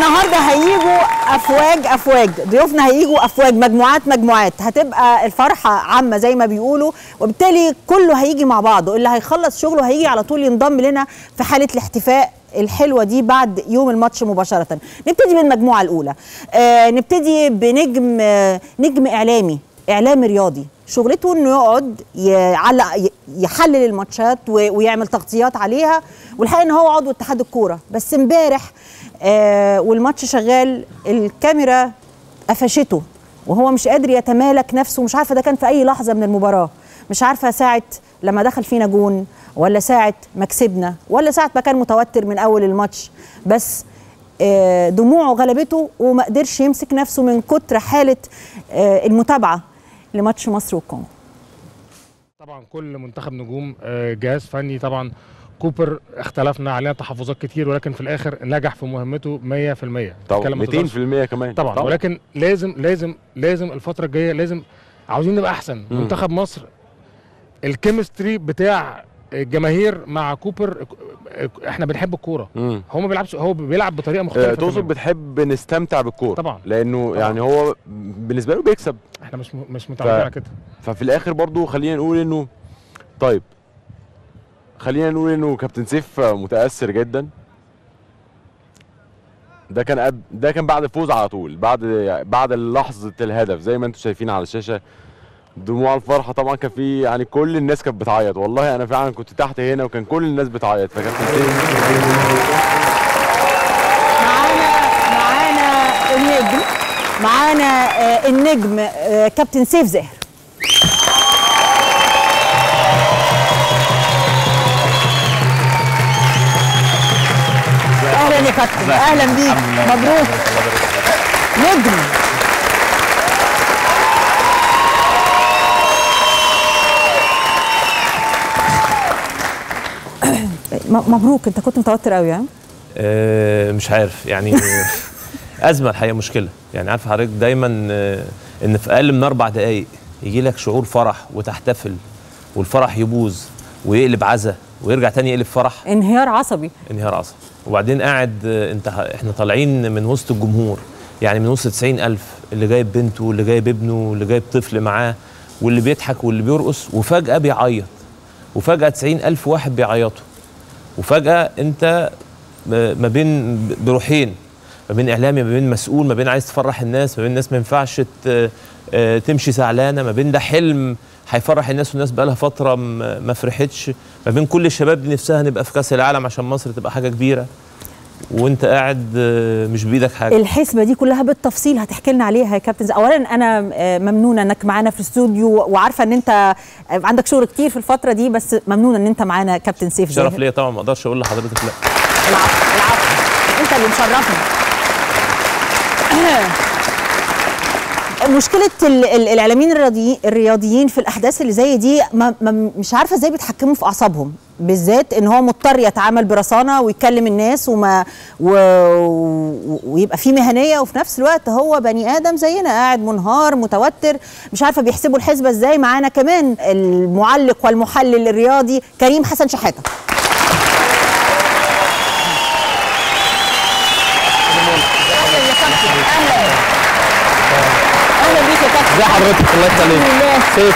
النهارده هيجوا افواج افواج ضيوفنا هيجوا افواج مجموعات مجموعات هتبقى الفرحه عامه زي ما بيقولوا وبالتالي كله هيجي مع بعضه اللي هيخلص شغله هيجي على طول ينضم لنا في حاله الاحتفاء الحلوه دي بعد يوم الماتش مباشره نبتدي بالمجموعه الاولى آه نبتدي بنجم آه نجم اعلامي اعلامي رياضي شغلته انه يقعد يعلق يحلل الماتشات ويعمل تغطيات عليها والحقيقه ان هو عضو اتحاد الكوره بس امبارح آه والماتش شغال الكاميرا قفشته وهو مش قادر يتمالك نفسه مش عارفه ده كان في اي لحظه من المباراه مش عارفه ساعه لما دخل فينا جون ولا ساعه ما كسبنا ولا ساعه ما كان متوتر من اول الماتش بس آه دموعه غلبته وما قدرش يمسك نفسه من كتر حاله آه المتابعه لماتش مصر والكونغو طبعا كل منتخب نجوم جهاز فني طبعا كوبر اختلفنا علينا تحفظات كتير ولكن في الاخر نجح في مهمته 100% طبعا 200% كمان طبعا, طبعا ولكن لازم لازم لازم الفتره الجايه لازم عاوزين نبقى احسن م. منتخب مصر الكيمستري بتاع الجماهير مع كوبر احنا بنحب الكوره هو ما بيلعبش هو بيلعب بطريقه مختلفه تقصد بتحب نستمتع بالكوره طبعا لانه طبعا. يعني هو بالنسبه له بيكسب احنا مش مش متعودين على كده ففي الاخر برضو خلينا نقول انه طيب خلينا نقول انه كابتن سيف متاثر جدا ده كان قد ده كان بعد الفوز على طول بعد بعد لحظه الهدف زي ما انتم شايفين على الشاشه دموع الفرحه طبعا كان في يعني كل الناس كانت بتعيط والله انا فعلا كنت تحت هنا وكان كل الناس بتعيط فكابتن سيف معانا معانا النجم معانا النجم كابتن سيف زاهر اهلا يا كابتن اهلا بيك مبروك نجم مبروك انت كنت متوتر قوي ها أه مش عارف يعني ازمه الحقيقه مشكله يعني عارف حضرتك دايما ان في اقل من اربع دقائق يجي لك شعور فرح وتحتفل والفرح يبوظ ويقلب عزا ويرجع تاني يقلب فرح انهيار عصبي انهيار عصبي وبعدين قاعد انت احنا طالعين من وسط الجمهور يعني من وسط 90000 اللي جايب بنته واللي جايب ابنه واللي جايب طفل معاه واللي بيضحك واللي بيرقص وفجاه بيعيط وفجاه 90000 واحد بيعيطوا وفجاه انت ما بين بروحين ما بين اعلامي ما بين مسؤول ما بين عايز تفرح الناس ما بين الناس ما ينفعش تمشي زعلانه ما بين ده حلم هيفرح الناس والناس بقى لها فتره ما فرحتش ما بين كل الشباب دي نفسها نبقى في كاس العالم عشان مصر تبقى حاجه كبيره وانت قاعد مش بايدك حاجه الحسبه دي كلها بالتفصيل هتحكي لنا عليها يا كابتن اولا انا ممنونه انك معانا في الاستوديو وعارفه ان انت عندك شغل كتير في الفتره دي بس ممنونه ان انت معانا كابتن سيف شرف ليا طبعا ما اقدرش اقول لحضرتك لا العفو العفو انت اللي مشرفنا مشكله الاعلاميين الرياضيين في الاحداث اللي زي دي ما مش عارفه ازاي بيتحكموا في اعصابهم بالذات ان هو مضطر يتعامل برصانه ويكلم الناس وما و... ويبقى في مهنيه وفي نفس الوقت هو بني ادم زينا قاعد منهار متوتر مش عارفه بيحسبوا الحسبه ازاي معانا كمان المعلق والمحلل الرياضي كريم حسن شحاته ازي حضرتك الله يخليك سيف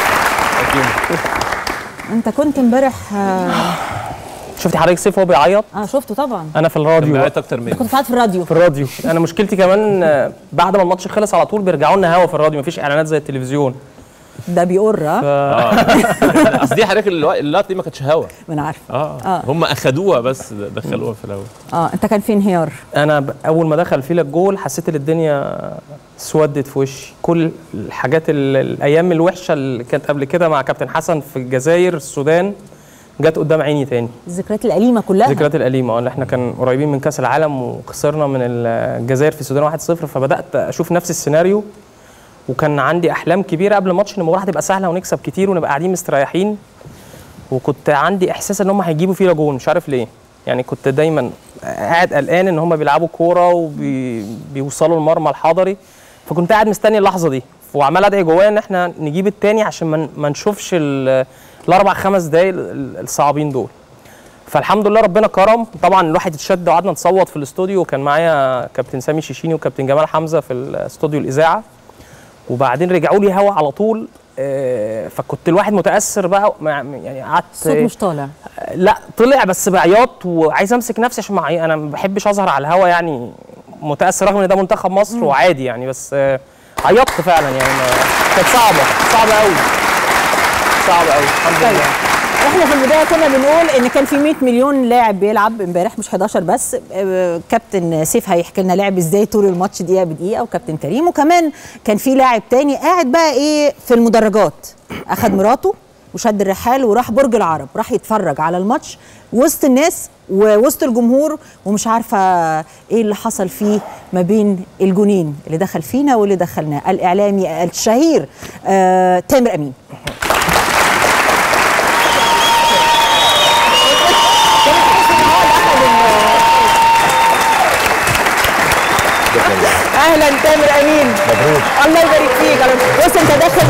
انت كنت امبارح شفتي حضرتك سيف وهو بيعيط اه شفته طبعا انا في الراديو بيعيط اكتر مني كنت قاعد في الراديو في الراديو انا مشكلتي كمان بعد ما الماتش خلص على طول بيرجعوا لنا هوا في الراديو مفيش اعلانات زي التلفزيون ده بيقر ها اصل دي حضرتك اللقطه دي ما كانتش هوا ما انا عارفه اه, آه. هم اخدوها بس دخلوها في الاول اه انت كان في انهيار انا ب... اول ما دخل فيلا الجول حسيت ان الدنيا سودت في وشي كل الحاجات ال... الايام الوحشه اللي كانت قبل كده مع كابتن حسن في الجزائر السودان جت قدام عيني تاني الذكريات الأليمة كلها الذكريات الأليمة اللي احنا كان قريبين من كأس العالم وخسرنا من الجزائر في السودان 1-0 فبدأت أشوف نفس السيناريو وكان عندي احلام كبيره قبل الماتش ان المباراه هتبقى سهله ونكسب كتير ونبقى قاعدين مستريحين وكنت عندي احساس ان هم هيجيبوا فينا جون مش عارف ليه يعني كنت دايما قاعد قلقان ان هم بيلعبوا كوره وبيوصلوا المرمى الحضري فكنت قاعد مستني اللحظه دي وعمال ادعي جوايا ان احنا نجيب التاني عشان ما نشوفش الاربع خمس دقايق الصعبين دول فالحمد لله ربنا كرم طبعا الواحد اتشد وقعدنا نصوت في الاستوديو وكان معايا كابتن سامي شيشيني وكابتن جمال حمزه في الاستوديو الاذاعه وبعدين رجعوا لي هوا على طول آه، فكنت الواحد متاثر بقى مع- يعني قعدت الصوت مش طالع لا طلع بس بعياط وعايز امسك نفسي عشان مع انا ما بحبش اظهر على الهوا يعني متاثر رغم ان ده منتخب مصر وعادي يعني بس آه، عيطت فعلا يعني ما- كانت صعبه صعبه قوي صعبه قوي الحمد طيب لله احنا في البدايه كنا بنقول ان كان في 100 مليون لاعب بيلعب امبارح مش 11 بس آه، كابتن سيف هيحكي لنا لعب ازاي طول الماتش دقيقه بدقيقه وكابتن كريم وكمان كان في لاعب تاني قاعد بقى ايه في المدرجات اخد مراته وشد الرحال وراح برج العرب راح يتفرج على الماتش وسط الناس ووسط الجمهور ومش عارفه ايه اللي حصل فيه ما بين الجونين اللي دخل فينا واللي دخلناه الاعلامي الشهير آه تامر امين اهلا تامر امين مبروك الله يبارك فيك على- بص انت داخل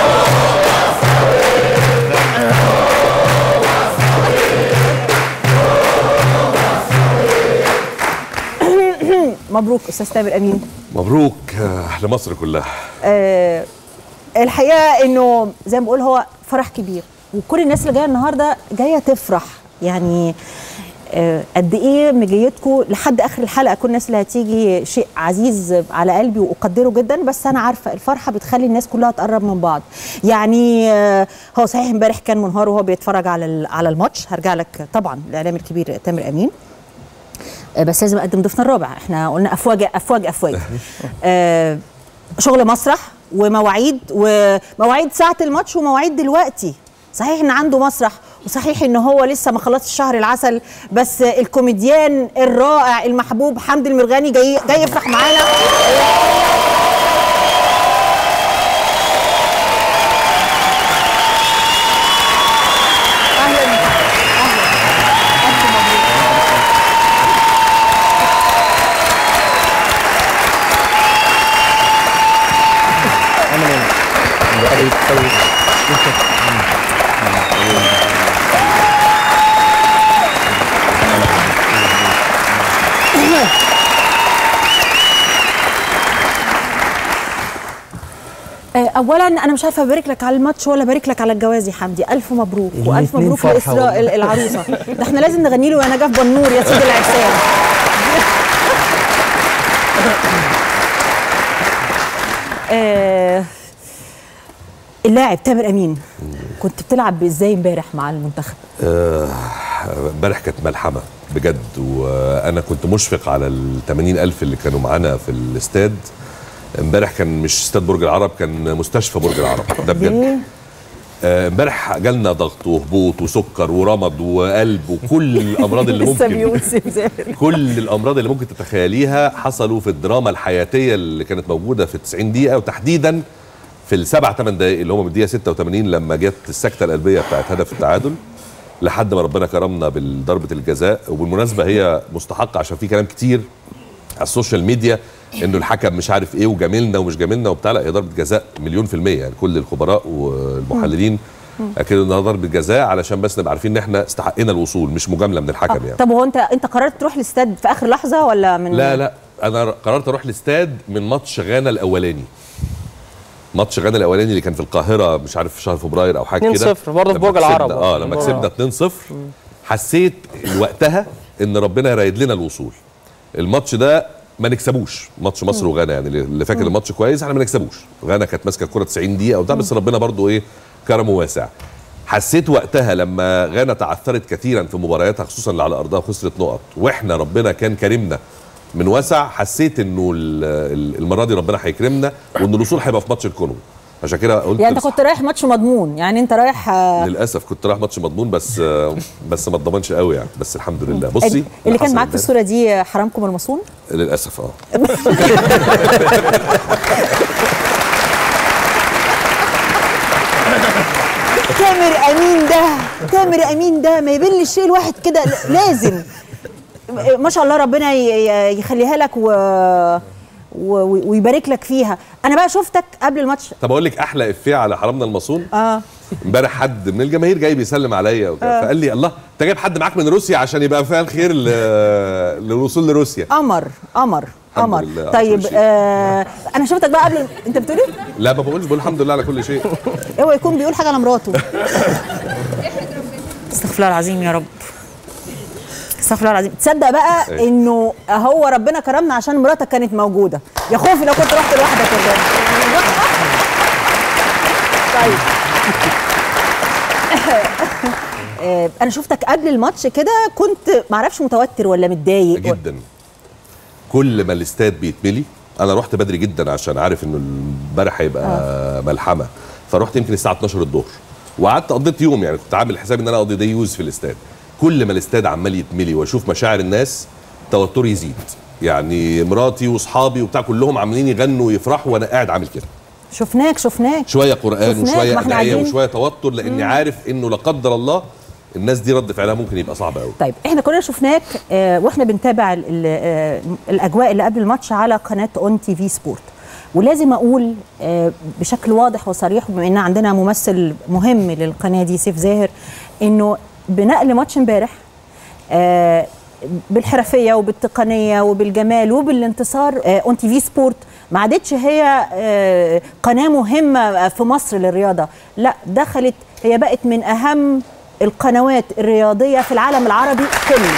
مبروك استاذ تامر امين مبروك آه، لمصر كلها آه الحقيقه انه زي ما بقول هو فرح كبير وكل الناس اللي جايه النهارده جايه تفرح يعني آه، قد ايه مجيتكم لحد اخر الحلقه كل الناس اللي هتيجي شيء عزيز على قلبي واقدره جدا بس انا عارفه الفرحه بتخلي الناس كلها تقرب من بعض يعني آه، هو صحيح امبارح كان منهار وهو بيتفرج على ال- على الماتش هرجع لك طبعا الاعلام الكبير تامر امين آه، بس لازم اقدم ضيفنا الرابع احنا قلنا افواج افواج افواج آه، شغل مسرح ومواعيد ومواعيد ساعه الماتش ومواعيد دلوقتي صحيح ان عنده مسرح وصحيح ان هو لسه ما خلصش شهر العسل بس الكوميديان الرائع المحبوب حمدي المرغني جاي جاي يفرح معانا اهلا اهلا ألف مبروك. آه، اولا انا مش عارفه ابارك لك على الماتش ولا ابارك لك على الجواز يا حمدي الف مبروك والف الاتنين مبروك فرحة لاسراء والله. ال- العروسه ده احنا لازم نغني له يا نجاة بنور يا سيدي العرسان آه، اللاعب تامر امين كنت بتلعب ازاي امبارح مع المنتخب آه، امبارح كانت ملحمه بجد وانا كنت مشفق على ال 80 الف اللي كانوا معانا في الاستاد امبارح كان مش استاد برج العرب كان مستشفى برج العرب ده بجد ليه؟ آه، امبارح جالنا ضغط وهبوط وسكر ورمض وقلب وكل الامراض اللي لسه ممكن بيقول سيف زاهر كل الامراض اللي ممكن تتخيليها حصلوا في الدراما الحياتيه اللي كانت موجوده في 90 دقيقه وتحديدا في السبع ثمان دقائق اللي هم من الدقيقه 86 لما جت السكته القلبيه بتاعت هدف التعادل لحد ما ربنا كرمنا بضربه الجزاء وبالمناسبه هي مستحقه عشان في كلام كتير على السوشيال ميديا انه الحكم مش عارف ايه وجاملنا ومش جاملنا وبتاع لا هي ضربه جزاء مليون في الميه يعني كل الخبراء والمحللين اكدوا انها ضربه جزاء علشان بس نبقى عارفين ان احنا استحقنا الوصول مش مجامله من الحكم يعني طب هو انت انت قررت تروح الاستاد في اخر لحظه ولا من لا لا انا قررت اروح الاستاد من ماتش غانا الاولاني ماتش غانا الاولاني اللي كان في القاهره مش عارف في شهر فبراير او حاجه كده 2-0 برضه في لما برج العرب. كسبنا- اه لما برج كسبنا 2-0 حسيت وقتها ان ربنا رايد لنا الوصول الماتش ده ما نكسبوش ماتش مصر وغانا يعني اللي فاكر الماتش كويس احنا ما نكسبوش غانا كانت ماسكه الكره 90 دقيقه وبتاع بس ربنا برضو ايه كرمه واسع حسيت وقتها لما غانا تعثرت كثيرا في مبارياتها خصوصا اللي على ارضها وخسرت نقط واحنا ربنا كان كرمنا من وسع حسيت انه ال- ال- المره دي ربنا هيكرمنا وان الوصول هيبقى في ماتش الكونغو عشان كده قلت يعني انت بس- كنت رايح ماتش مضمون يعني انت رايح آه، للاسف كنت رايح ماتش مضمون بس آه، بس ما اتضمنش قوي يعني بس الحمد لله بصي اللي كان حصل معاك في امبارح- الصوره دي حرامكم المصون للاسف اه تامر امين ده تامر امين ده ما يبين الشيء الواحد كده ل- لازم ما شاء الله ربنا ي- ي- يخليها لك و و- و- ويبارك لك فيها انا بقى شفتك قبل الماتش طب اقول لك احلى افيه على حرامنا المصون اه امبارح حد من الجماهير جاي بيسلم عليا وكده فقال لي الله انت جايب حد معاك من روسيا عشان يبقى فيها الخير ل- للوصول لروسيا قمر قمر الحمد قمر لله على طيب كل شيء. آه انا شفتك بقى قبل انت بتقول ايه؟ لا ما بقولش بقول الحمد لله على كل شيء اوعى يكون بيقول حاجه على مراته استغفر الله العظيم يا رب استغفر الله العظيم تصدق بقى أيوة. انه هو ربنا كرمنا عشان مراتك كانت موجوده يا خوفي لو كنت رحت لوحدك كده طيب آه، انا شفتك قبل الماتش كده كنت معرفش متوتر ولا متضايق جدا كل ما الاستاد بيتملي انا رحت بدري جدا عشان عارف انه امبارح هيبقى آه. ملحمه فرحت يمكن الساعه 12 الظهر وقعدت قضيت يوم يعني كنت عامل حسابي ان انا اقضي دي يوز في الاستاد كل ما الاستاد عمال يتملي واشوف مشاعر الناس توتري يزيد يعني مراتي واصحابي وبتاع كلهم عاملين يغنوا ويفرحوا وانا قاعد عامل كده شفناك شفناك شويه قران شفناك، وشويه ما احنا ادعيه قاعدين. وشويه توتر لاني عارف انه لا قدر الله الناس دي رد فعلها ممكن يبقى صعب قوي طيب احنا كنا شفناك آه واحنا بنتابع ال ال آه الاجواء اللي قبل الماتش على قناه اون تي في سبورت ولازم اقول آه بشكل واضح وصريح بما ان عندنا ممثل مهم للقناه دي سيف زاهر انه بنقل ماتش امبارح آه بالحرفيه وبالتقنيه وبالجمال وبالانتصار اون تي في سبورت ما عادتش هي آه قناه مهمه في مصر للرياضه لا دخلت هي بقت من اهم القنوات الرياضيه في العالم العربي كله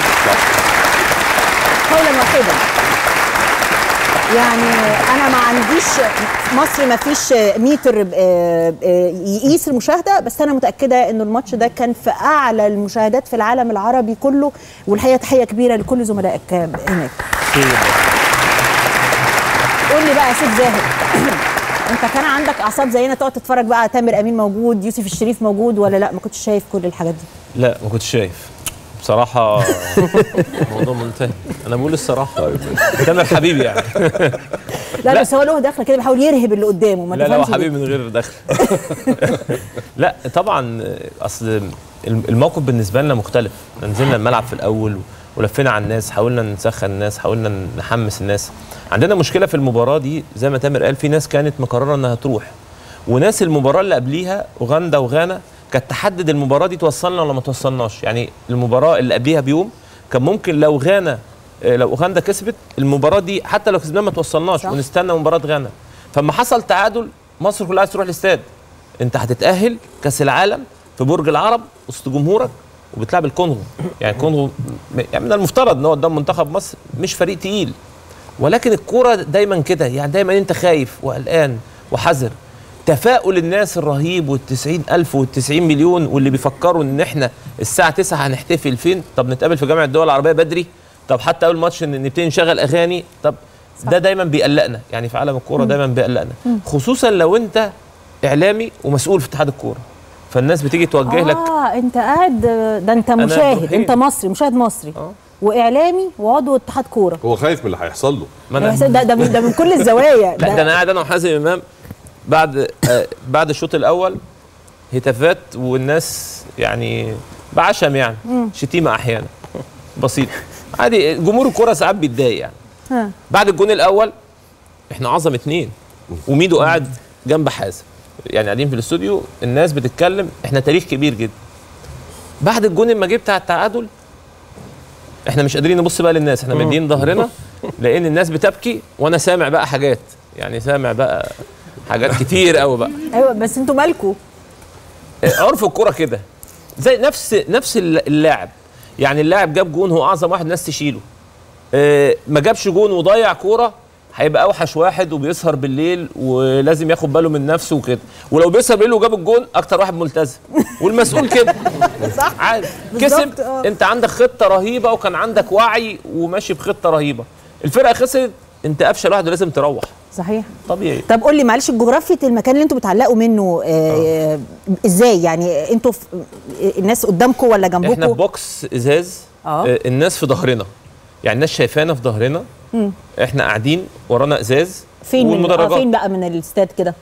قولا واحدا يعني انا ما عنديش في مصر ما فيش ميتر آه، آه، يقيس المشاهده بس انا متاكده انه الماتش ده كان في اعلى المشاهدات في العالم العربي كله والحقيقه تحيه كبيره لكل زملائك هناك قول لي بقى يا سيف زاهر انت كان عندك اعصاب زينا تقعد تتفرج بقى تامر امين موجود يوسف الشريف موجود ولا لا ما كنتش شايف كل الحاجات دي لا ما كنتش شايف بصراحة الموضوع منتهي أنا بقول الصراحة طيب لا, تامر حبيبي يعني لا لا. بس هو له دخله كده بيحاول يرهب اللي قدامه ما لا لا هو تفهمش ليه. حبيبي من غير دخل لا طبعا اصل الموقف بالنسبه لنا مختلف إحنا نزلنا الملعب في الاول ولفينا على الناس حاولنا نسخن الناس حاولنا نحمس الناس عندنا مشكله في المباراه دي زي ما تامر قال في ناس كانت مقرره انها تروح وناس المباراه اللي قبليها اوغندا وغانا كانت تحدد المباراه دي توصلنا ولا ما توصلناش يعني المباراه اللي قبليها بيوم كان ممكن لو غانا آه، لو اوغندا كسبت المباراه دي حتى لو كسبناها ما توصلناش صح. ونستنى مباراه غانا فلما حصل تعادل مصر كلها عايز تروح الاستاد انت هتتاهل كاس العالم في برج العرب وسط جمهورك وبتلعب الكونغو يعني الكونغو م- يعني من المفترض ان هو قدام منتخب مصر مش فريق تقيل ولكن الكوره دايما كده يعني دايما انت خايف وقلقان وحذر تفاؤل الناس الرهيب والتسعين ألف والتسعين مليون واللي بيفكروا ان احنا الساعة 9 هنحتفل فين طب نتقابل في جامعة الدول العربية بدري طب حتى اول ماتش ان نبتدي نشغل اغاني طب ده دايما بيقلقنا يعني في عالم الكوره دايما بيقلقنا خصوصا لو انت اعلامي ومسؤول في اتحاد الكوره فالناس بتيجي توجه لك اه انت قاعد ده انت مشاهد روحين. انت مصري مشاهد مصري آه. واعلامي وعضو اتحاد كوره هو خايف من اللي هيحصل له ما ده أنا ده من, ده من كل الزوايا لا ده انا قاعد انا وحازم امام بعد آه بعد الشوط الاول هتافات والناس يعني بعشم يعني شتيمه احيانا بسيطه عادي جمهور الكوره ساعات بيتضايق يعني ها. بعد الجون الاول احنا عظم اتنين وميدو قاعد جنب حازم يعني قاعدين في الاستوديو الناس بتتكلم احنا تاريخ كبير جدا بعد الجون لما جه بتاع التعادل احنا مش قادرين نبص بقى للناس احنا مدين ظهرنا لان الناس بتبكي وانا سامع بقى حاجات يعني سامع بقى حاجات كتير قوي بقى ايوه بس انتوا مالكوا عرف الكوره كده زي نفس نفس اللاعب يعني اللاعب جاب جون هو اعظم واحد الناس تشيله آه، ما جابش جون وضيع كوره هيبقى اوحش واحد وبيسهر بالليل ولازم ياخد باله من نفسه وكده ولو بيسهر بالليل وجاب الجون اكتر واحد ملتزم والمسؤول كده صح عادي بالظبط، كسب آه. انت عندك خطه رهيبه وكان عندك وعي وماشي بخطه رهيبه الفرقه خسرت انت افشل واحد ولازم تروح صحيح طبيعي طب قول لي معلش جغرافيه المكان اللي انتوا بتعلقوا منه آه ازاي يعني انتوا في الناس قدامكم ولا احنا في جنبكم بوكس ازاز آه. آه. الناس في ظهرنا يعني الناس شايفانا في ظهرنا احنا قاعدين ورانا ازاز فين من آه والمدرجات فين بقى من الاستاد كده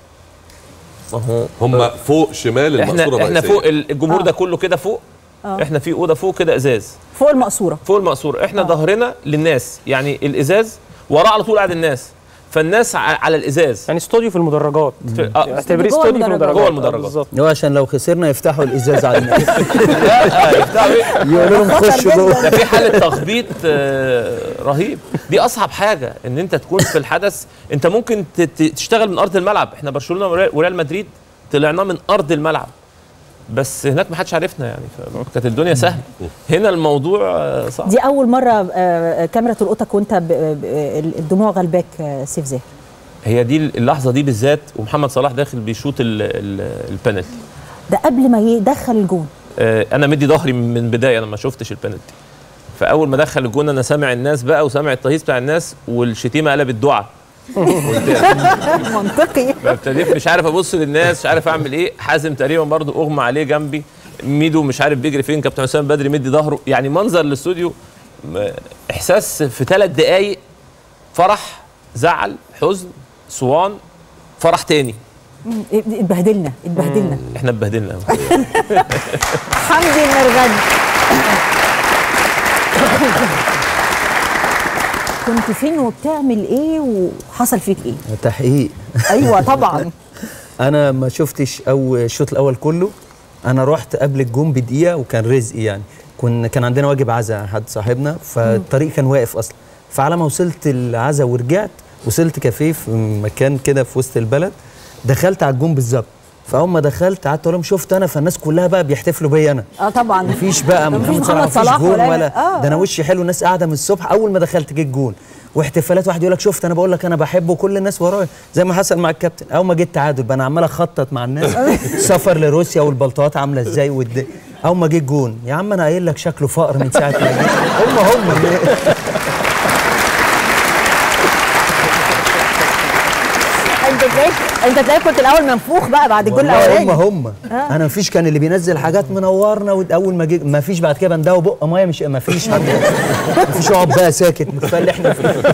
اهو هم فوق شمال احنا المقصوره احنا الرئيسية. فوق الجمهور آه. ده كله كده فوق آه. احنا في اوضه فوق كده ازاز فوق المقصوره فوق المقصور احنا آه. ظهرنا للناس يعني الازاز وراه على طول قاعد الناس فالناس ع- على الازاز يعني استوديو في المدرجات في- آه، اعتبريه جوه استوديو في المدرجات. المدرجات جوه آه، المدرجات. بالظبط هو عشان لو خسرنا يفتحوا الازاز على الناس لا يفتحوا إيه؟ يقولوا لهم خطر خشوا جداً. جوه ده في حاله تخبيط آه، رهيب دي اصعب حاجه ان انت تكون في الحدث انت ممكن ت- ت- تشتغل من ارض الملعب احنا برشلونه وريال- وريال مدريد طلعناه من ارض الملعب بس هناك ما حدش عرفنا يعني فكانت الدنيا سهله هنا الموضوع آه، صعب دي اول مره آه، كاميرا تلقطك وانت ب- ب- الدموع غلباك آه، سيف زاهر هي دي اللحظه دي بالذات ومحمد صلاح داخل بيشوط ال- ال- البنالتي ده قبل ما يدخل الجون آه، انا مدي ظهري من بدايه انا ما شفتش البنالتي فاول ما دخل الجون انا سامع الناس بقى وسامع التهيص بتاع الناس والشتيمه قلبت دعاء منطقي ابتديت مش عارف ابص للناس مش عارف اعمل ايه حازم تقريبا برضو اغمى عليه جنبي ميدو مش عارف بيجري فين كابتن حسام بدري مدي ظهره يعني منظر الاستوديو م- احساس في ثلاث دقايق فرح زعل حزن صوان فرح تاني اتبهدلنا اتبهدلنا احنا اتبهدلنا حمدي المرغني كنت فين وبتعمل ايه وحصل فيك ايه تحقيق ايوه طبعا انا ما شفتش او الشوط الاول كله انا رحت قبل الجون بدقيقه وكان رزقي يعني كنا كان عندنا واجب عزا حد صاحبنا فالطريق كان واقف اصلا فعلى ما وصلت العزا ورجعت وصلت كافيه في مكان كده في وسط البلد دخلت على الجون بالظبط فاول ما دخلت قعدت اقول لهم شفت انا فالناس كلها بقى بيحتفلوا بيا انا اه طبعا مفيش بقى مفيش محمد صلاح محمد مفيش صلاح جون ولا- ولا آه، ده انا آه. وشي حلو الناس قاعده من الصبح اول ما دخلت جه الجون واحتفالات واحد يقول لك شفت انا بقول لك انا بحبه كل الناس ورايا زي ما حصل مع الكابتن اول ما جيت تعادل بقى انا عمال اخطط مع الناس سفر لروسيا والبلطوات عامله ازاي والد... اول ما جه الجون يا عم انا قايل لك شكله فقر من ساعه ما جه هم هم انت تلاقيك انت تلاقيك كنت الاول منفوخ بقى بعد الجول والله الاولاني هم هم انا مفيش كان اللي بينزل حاجات منورنا واول ما جه مفيش بعد كده بنداوي بق ميه مش مفيش حد مفيش اقعد بقى ساكت كفايه اللي احنا فيه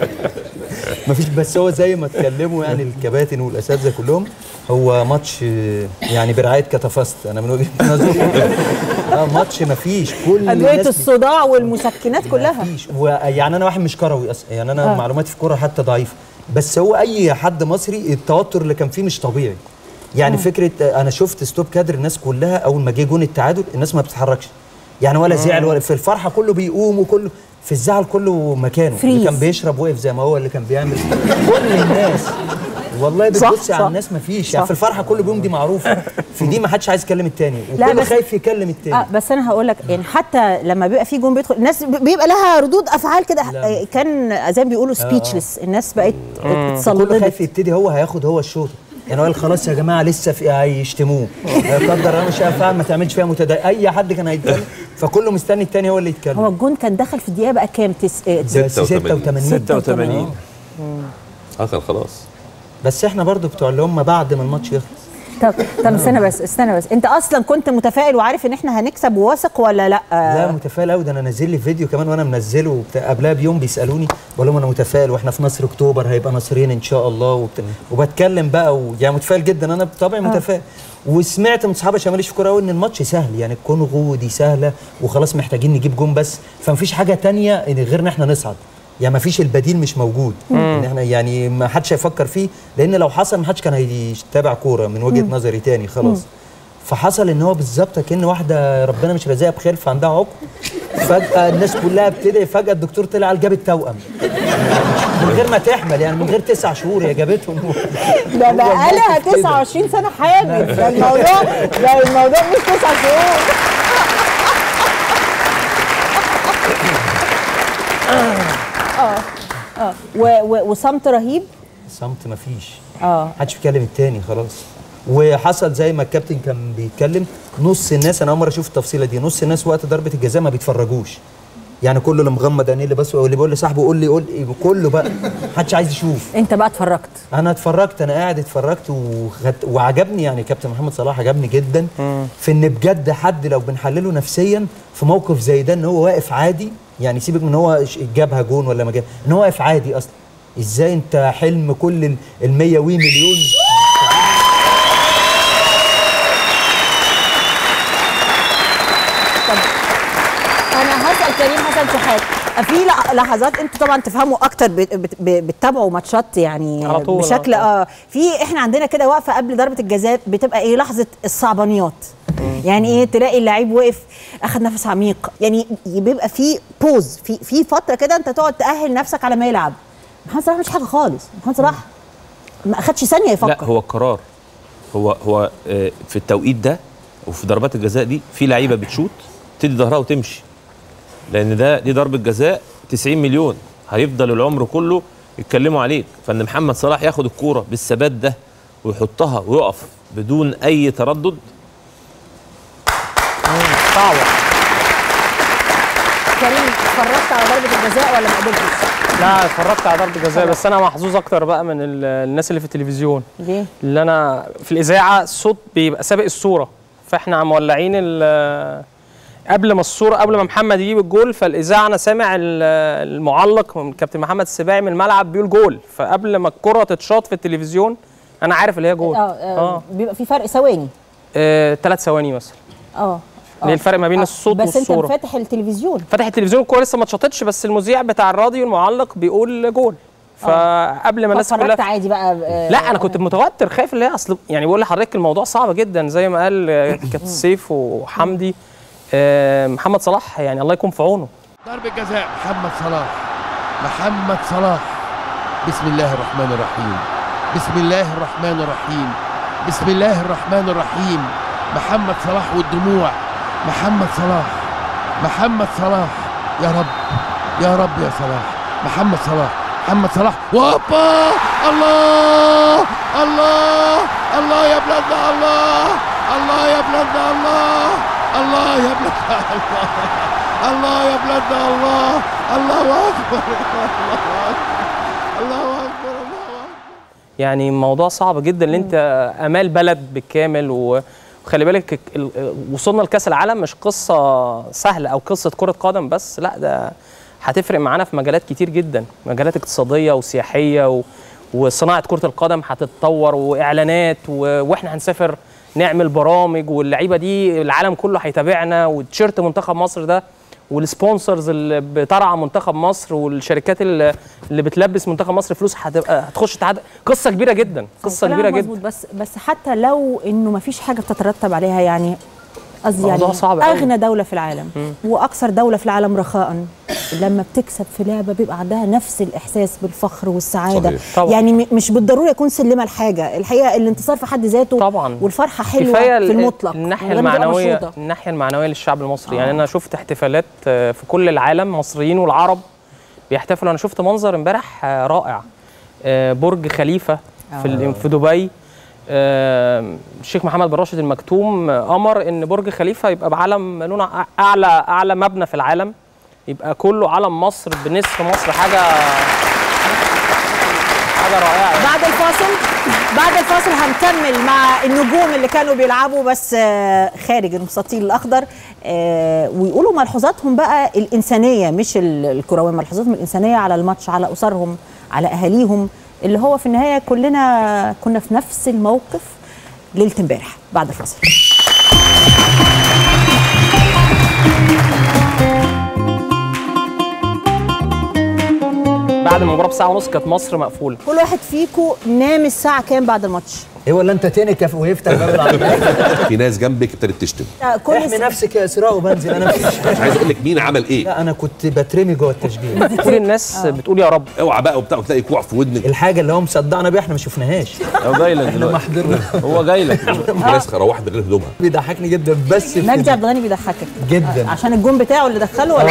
مفيش بس هو زي ما اتكلموا يعني الكباتن والاساتذه كلهم هو ماتش آه، يعني برعايه كتافست انا من وجهه نظري اه ماتش مفيش كل ادويه الناس بي- الصداع والمسكنات كلها مفيش ويعني انا واحد مش كروي اصلا يعني انا آه. معلوماتي في الكوره حتى ضعيفه بس هو اي حد مصري التوتر اللي كان فيه مش طبيعي يعني فكره آه، انا شفت ستوب كادر الناس كلها اول ما جه جون التعادل الناس ما بتتحركش يعني ولا زعل ولا في الفرحه كله بيقوم وكله في الزعل كله مكانه اللي فريز. كان بيشرب وقف زي ما هو اللي كان بيعمل كل الناس والله صح، بتبص على صح. الناس ما فيش صح. يعني في الفرحه كله بيقوم دي معروفه في دي ما حدش عايز يكلم التاني لا، وكله بس- خايف يكلم التاني اه بس انا هقول لك يعني حتى لما بيبقى في جون بيدخل الناس ب- بيبقى لها ردود افعال كده لا. آه، كان زي ما بيقولوا سبيتشلس الناس بقت كله اتصلبت خايف يبتدي هو هياخد هو الشوط يعني هو قال خلاص يا جماعه لسه في هيشتموه لا قدر الله مش هينفع ما تعملش فيها متضايق اي حد كان هيتكلم فكله مستني التاني هو اللي هو يتكلم الجون كان دخل في الدقيقه بقى كام تس... آه، ده 86. 86 اه كان خلاص بس احنا برضو بتوع اللي هم بعد ما الماتش يخلص طب طب استنى بس استنى بس انت اصلا كنت متفائل وعارف ان احنا هنكسب وواثق ولا لا لا متفائل قوي ده انا نازل لي فيديو كمان وانا منزله وبتاع قبلها بيوم بيسالوني بقول لهم انا متفائل واحنا في نصر اكتوبر هيبقى نصرين ان شاء الله وبتاع وبتكلم بقى و... يعني متفائل جدا انا بطبعي متفائل وسمعت من صحابي عشان ماليش في كوره قوي ان الماتش سهل يعني الكونغو دي سهله وخلاص محتاجين نجيب جون بس فمفيش حاجه تانية إن غير ان احنا نصعد يعني ما فيش البديل مش موجود ان احنا يعني ما حدش هيفكر فيه لان لو حصل ما حدش كان هيتابع كوره من وجهه نظري تاني خلاص فحصل ان هو بالظبط كان واحده ربنا مش رازقها بخير فعندها عقم فجاه الناس كلها بتدعي فجاه الدكتور طلع قال جابت توأم من غير ما تحمل يعني من غير تسع شهور هي جابتهم ده هو بقالها الموقف كده. 29 سنه حامل ده الموضوع ده الموضوع مش تسع شهور اه اه و- و- وصمت رهيب صمت مفيش اه محدش بيتكلم التاني خلاص وحصل زي ما الكابتن كان بيتكلم نص الناس انا اول مره اشوف التفصيله دي نص الناس وقت ضربه الجزاء ما بيتفرجوش يعني كله اللي مغمض عينيه اللي بس واللي بيقول لصاحبه قول لي قول لي كله بقى محدش عايز يشوف انت بقى اتفرجت انا اتفرجت انا قاعد اتفرجت وخدت وعجبني يعني كابتن محمد صلاح عجبني جدا في ان بجد حد لو بنحلله نفسيا في موقف زي ده ان هو واقف عادي يعني سيبك من هو ش- جابها جون ولا ما جاب ان هو واقف عادي اصلا ازاي انت حلم كل ال- ال 100 وي مليون انا هسال كريم حسن شحات في لح- لحظات انتوا طبعا تفهموا اكتر بت- بت- بتتابعوا ماتشات يعني على طول، بشكل على اه في احنا عندنا كده وقفه قبل ضربه الجزاء بتبقى ايه لحظه الصعبانيات يعني ايه تلاقي اللعيب وقف اخد نفس عميق يعني بيبقى في بوز في في فتره كده انت تقعد تاهل نفسك على ما يلعب محمد صلاح مش حاجه خالص محمد صلاح ما اخدش ثانيه يفكر لا هو القرار هو هو آه، في التوقيت ده وفي ضربات الجزاء دي في لعيبه بتشوت تدي ظهرها وتمشي لان ده دي ضربه جزاء 90 مليون هيفضل العمر كله يتكلموا عليك فان محمد صلاح ياخد الكوره بالثبات ده ويحطها ويقف بدون اي تردد صعبه كريم اتفرجت على ضربه الجزاء ولا ما قدرتش؟ لا اتفرجت على ضربه جزاء بس انا محظوظ اكتر بقى من ال- الناس اللي في التلفزيون ليه؟ اللي انا في الاذاعه الصوت بيبقى سابق الصوره فاحنا مولعين ال- قبل ما الصوره قبل ما محمد يجيب الجول فالاذاعه انا سامع ال- المعلق من كابتن محمد السباعي من الملعب بيقول جول فقبل ما الكره تتشاط في التلفزيون انا عارف اللي هي جول اه, آه. بيبقى في فرق ثواني ثلاث ثواني مثلا اه اللي هي الفرق ما بين الصوت بس والصوره انت فاتح التلفزيون فتح التلفزيون الكوره لسه ما اتشاطتش بس المذيع بتاع الراديو المعلق بيقول جول فقبل ما الناس اتفرجت كلها عادي بقى آه، لا انا كنت متوتر خايف اللي هي اصل يعني بقول لحضرتك الموضوع صعب جدا زي ما قال آه، كابتن سيف وحمدي آه، محمد صلاح يعني الله يكون في عونه ضربة جزاء محمد صلاح محمد صلاح بسم الله الرحمن الرحيم بسم الله الرحمن الرحيم بسم الله الرحمن الرحيم محمد صلاح والدموع محمد صلاح محمد صلاح يا رب يا رب يا صلاح محمد صلاح محمد صلاح وهوبا الله الله الله يا بلادنا الله الله يا بلادنا الله الله يا بلادنا الله الله يا بلادنا الله الله اكبر الله اكبر الله اكبر الله اكبر يعني الموضوع صعب جدا ان انت امال بلد بالكامل و- وخلي بالك ال- وصولنا لكاس العالم مش قصه سهله او قصه كره قدم بس لا ده هتفرق معانا في مجالات كتير جدا مجالات اقتصاديه وسياحيه و... وصناعه كره القدم هتتطور واعلانات و... واحنا هنسافر نعمل برامج واللعيبه دي العالم كله هيتابعنا وتيشيرت منتخب مصر ده والسبونسرز اللي بترعى منتخب مصر والشركات اللي, اللي بتلبس منتخب مصر فلوس هتبقى هتخش تعد... قصه كبيره جدا قصه كلامك كبيره مظبوط جدا بس بس حتى لو انه ما فيش حاجه بتترتب عليها يعني قصدي يعني موضوع صعب أوي. اغنى دوله في العالم واكثر دوله في العالم رخاء لما بتكسب في لعبه بيبقى عندها نفس الاحساس بالفخر والسعاده صحيح. طبعا. يعني م- مش بالضروره يكون سلمه لحاجه الحقيقه الانتصار في حد ذاته طبعا. والفرحه حلوه كفايه في ال- المطلق الناحيه ولما تبقى المعنويه مشروطة. الناحيه المعنويه للشعب المصري يعني انا شفت احتفالات آه، في كل العالم مصريين والعرب بيحتفلوا انا شفت منظر امبارح آه، رائع آه، برج خليفه في ال- في دبي آه، الشيخ محمد بن راشد المكتوم آه، امر ان برج خليفه يبقى بعلم لونه أع- اعلى اعلى مبنى في العالم يبقى كله علم مصر بنصف مصر حاجه حاجه رائعه يعني. بعد الفاصل بعد الفاصل هنكمل مع النجوم اللي كانوا بيلعبوا بس آه، خارج المستطيل الاخضر آه، ويقولوا ملحوظاتهم بقى الانسانيه مش ال- الكرويه ملحوظاتهم الانسانيه على الماتش على اسرهم على اهاليهم اللي هو في النهايه كلنا كنا في نفس الموقف ليله امبارح بعد الفاصل بعد المباراه بساعه ونص كانت مصر مقفوله كل واحد فيكم نام الساعه كام بعد الماتش ايه ولا انت تنكف ويفتح باب العربيه في ناس جنبك ابتدت تشتم آه، كل احمي س- نفسك يا اسراء وبنزل انا مش مش عايز اقول لك مين عمل ايه لا انا كنت بترمي جوه التشجيع كل الناس بتقول يا رب اوعى بقى وبتاع وتلاقي كوع في ودنك الحاجه اللي هو مصدعنا بيها احنا ما شفناهاش هو جاي لك احنا ما دلوقتي حضرنا هو جاي لك في ناس روحت من غير هدومها بيضحكني جدا بس في مجدي عبد الغني بيضحكك جدا عشان الجون بتاعه اللي دخله ولا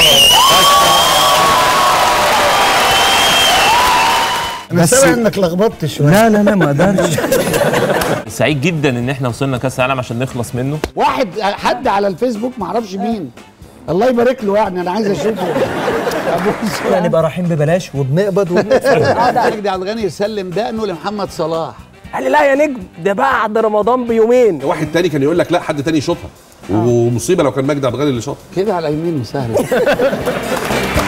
انا سامع انك لخبطت شويه لا لا لا ما اقدرش سعيد جدا ان احنا وصلنا كاس العالم عشان نخلص منه واحد حد على الفيسبوك ما اعرفش مين الله يبارك له يعني انا عايز اشوفه ابوس يعني نبقى رايحين ببلاش وبنقبض وبندفع مجدي عبد الغني يسلم دقنه لمحمد صلاح قال لي لا يا نجم ده بعد رمضان بيومين واحد تاني كان يقول لك لا حد تاني يشوطها ومصيبه لو كان مجدي عبد الغني اللي شاطها كده على يمين سهل